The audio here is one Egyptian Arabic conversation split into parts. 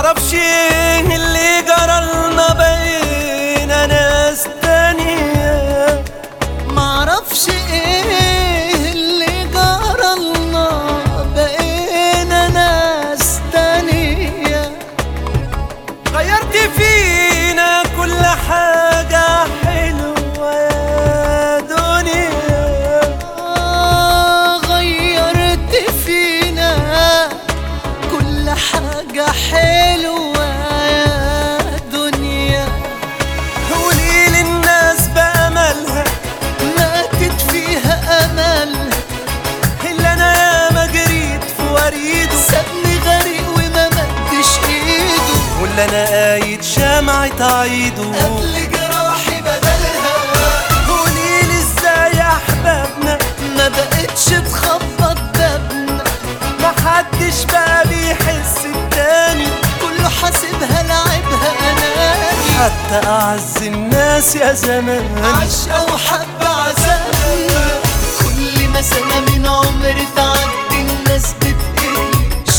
معرفش ايه اللي جرالنا بقينا ناس تانية معرفش ايه اللي جرالنا بقينا ناس تانية غيرت فينا كل حاجة حلوة يا دنيا آه غيرت فينا كل حاجة حلوة يا دنيا قولي للناس بأملها ماتت فيها أمل اللي أنا ياما جريت في وريده سابني غريق وما مدش ايده واللي أنا قايد شمعة عيده قبل جراحي بدلها قوليلي ازاي يا أحبابنا ما بقتش تخبط بابنا محدش بقى بيحس التاني كله حاسبها لعبها اناني حتى أعز الناس يا زمان عشقة وحب عذابنا كل ما سنة من عمر تعدي الناس بتقل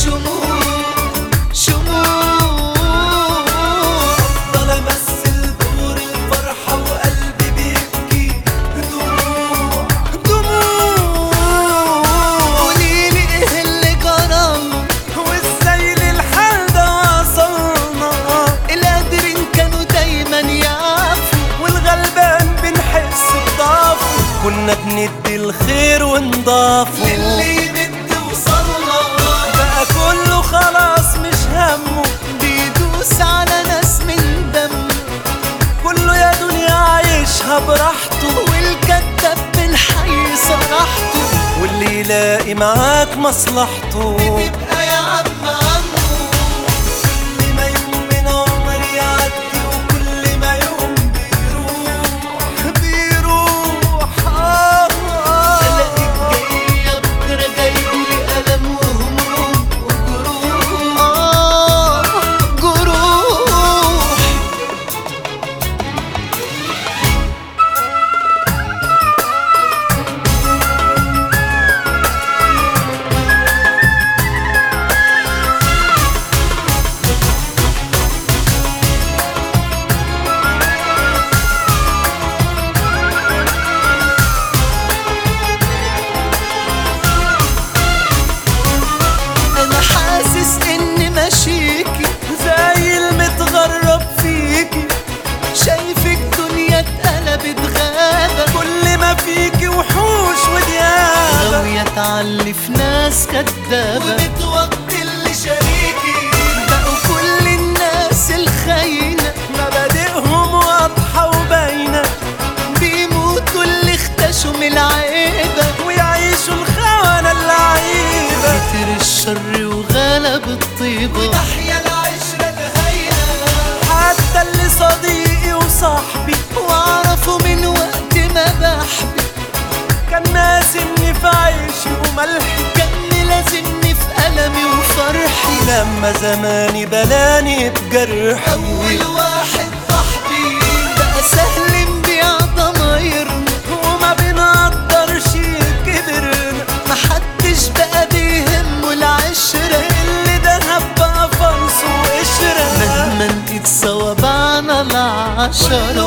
شموع شموع افضل امثل دور الفرحة وقلبي بيبكي دموع دموع قوليلي ايه اللي جرالنا وازاي للحال ده وصلنا القادرين كانوا دايما يعرفوا والغلبان بنحس بضعفه كنا بندي الخير ونضافه للي يمد وصلنا بقى كله خلاص مش همه بيدوس على ناس من دم كله يا دنيا عايشها براحته والكذاب بالحي صرحته واللي يلاقي معاك مصلحته بيبقى يا عم عمو كل ما يوم من عمري يعدي وكل ما يوم بيروح بيروح آه الاقيك جاية بكرة جايبلي ألم وهموم وجروح آه جروح أنا حاسس إني ماشيكي زي المتغرب فيكي شايفك دنيا اتقلبت غابة كل ما فيكي وحوش وديابة غاوية تعلف ناس كدابة وبتوطي اللي شريكي بقوا كل الناس الخاينة مبادئهم واضحة وباينة بيموتوا اللي اختشوا من العيبة ويعيشوا الخونة اللعيبة كتر الشر وغلب الطيبة وتحيا العشرة الهينة حتى اللي صديقي وصاحبي واعرفه من وقت ما بحبي كان ناسي اني في عيشي وملحي كان لازمني في ألمي وفرحي لما زماني بلاني بجرحي أول واحد صاحبي بقى سهل نبيع ضمايرنا وما بنقدرش كبرنا محدش بقى بيهمه العشرة اللي دهب بقى فرص وقشرة مهما نقيت سوا بعنا العشرة